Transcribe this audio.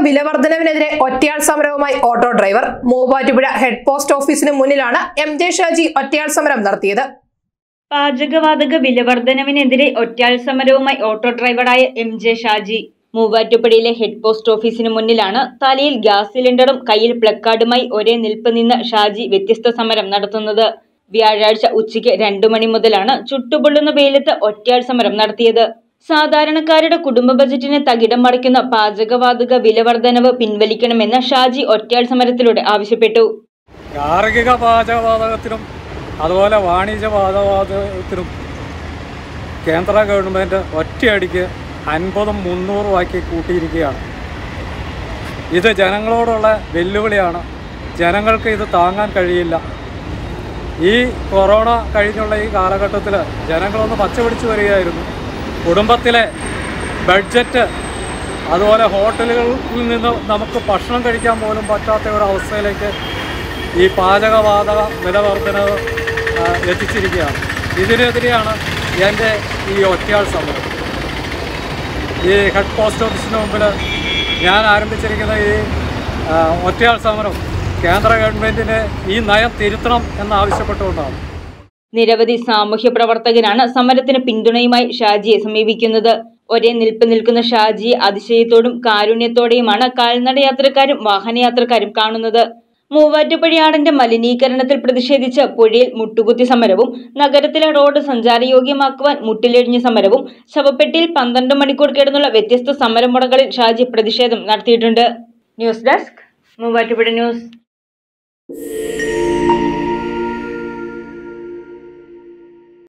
വിലവർദ്ധനവിനെതിരെ ഒറ്റയാൾ സമരവുമായി auto driver Muvattupuzha head post ഓഫീസിന് മുന്നിലാണ് എം ജെ ഷാജി ഒറ്റയാൾ സമരം നടത്തിയത് പാചകവാതക വിലവർദ്ധനവിനെതിരെ ഒറ്റാൾ സമരവുമായി ഓട്ടോ ഡ്രൈവറായ എം ജെ ഷാജി മൂവാറ്റുപടിയിലെ ഹെഡ് പോസ്റ്റ് ഓഫീസിന് മുന്നിലാണ് തലയിൽ ഗ്യാസ് സിലിണ്ടറും കയ്യിൽ പ്ലക്കാർഡുമായി ഒരേ നിൽപ്പ് നിന്ന് ഷാജി വ്യത്യസ്ത സമരം നടത്തുന്നത് വ്യാഴാഴ്ച ഉച്ചയ്ക്ക് രണ്ടു മണി മുതലാണ് ചുട്ടുപൊള്ളുന്ന വെയിലത്ത് ഒറ്റയാൾ സമരം നടത്തിയത് സാധാരണക്കാരുടെ കുടുംബ ബജറ്റിന് തകിടം മറിക്കുന്ന പാചകവാതക വിലവർദ്ധനവ് പിൻവലിക്കണമെന്ന് ഷാജി ഒറ്റയാൾ സമരത്തിലൂടെ ആവശ്യപ്പെട്ടു ഗാർഹിക പാചകവാതകത്തിനും അതുപോലെ വാണിജ്യ പാചകവാതകത്തിനും കേന്ദ്ര ഗവൺമെൻറ് ഒറ്റയടിക്ക് അൻപതും മുന്നൂറും ആക്കി കൂട്ടിയിരിക്കുകയാണ് ഇത് ജനങ്ങളോടുള്ള വെല്ലുവിളിയാണ് ജനങ്ങൾക്ക് ഇത് താങ്ങാൻ കഴിയില്ല ഈ കൊറോണ കഴിഞ്ഞുള്ള ഈ കാലഘട്ടത്തിൽ ജനങ്ങളൊന്ന് പച്ചപിടിച്ച് വരികയായിരുന്നു കുടുംബത്തിലെ ബഡ്ജറ്റ് അതുപോലെ ഹോട്ടലുകളിൽ നിന്ന് നമുക്ക് ഭക്ഷണം കഴിക്കാൻ പോലും പറ്റാത്ത ഒരു അവസ്ഥയിലേക്ക് ഈ പാചകവാതക വിലവർദ്ധനവ് ആ, എത്തിച്ചിരിക്കുകയാണ് ഇതിനെതിരെയാണ് എൻ്റെ ഈ ഒറ്റയാൾ സമരം ഈ ഹെഡ് പോസ്റ്റ് ഓഫീസിന് മുമ്പിൽ ഞാൻ ആരംഭിച്ചിരിക്കുന്ന ഈ ആ, ഒറ്റയാൾ സമരം കേന്ദ്ര ഗവൺമെൻറ്റിന് ഈ നയം തിരുത്തണം എന്നാവശ്യപ്പെട്ടുകൊണ്ടാണ് നിരവധി സാമൂഹ്യ പ്രവർത്തകരാണ് സമരത്തിന് പിന്തുണയുമായി ഷാജിയെ സമീപിക്കുന്നത് ഒരേ നിൽപ്പ് നിൽക്കുന്ന ഷാജിയെ അതിശയത്തോടും കാരുണ്യത്തോടെയുമാണ് കാൽനട യാത്രക്കാരും വാഹനയാത്രക്കാരും കാണുന്നത് മൂവാറ്റുപുഴയാടിന്റെ മലിനീകരണത്തിൽ പ്രതിഷേധിച്ച് പുഴയിൽ മുട്ടുകുത്തി സമരവും നഗരത്തിലെ റോഡ് സഞ്ചാരയോഗ്യമാക്കുവാൻ മുട്ടിലിഴിഞ്ഞ സമരവും ശവപ്പെട്ടിയിൽ പന്ത്രണ്ട് മണിക്കൂർ കിടന്നുള്ള വ്യത്യസ്ത സമരമുറകളിൽ ഷാജി പ്രതിഷേധം നടത്തിയിട്ടുണ്ട് ന്യൂസ് ഡെസ്ക് മൂവാറ്റുപുഴ ന്യൂസ്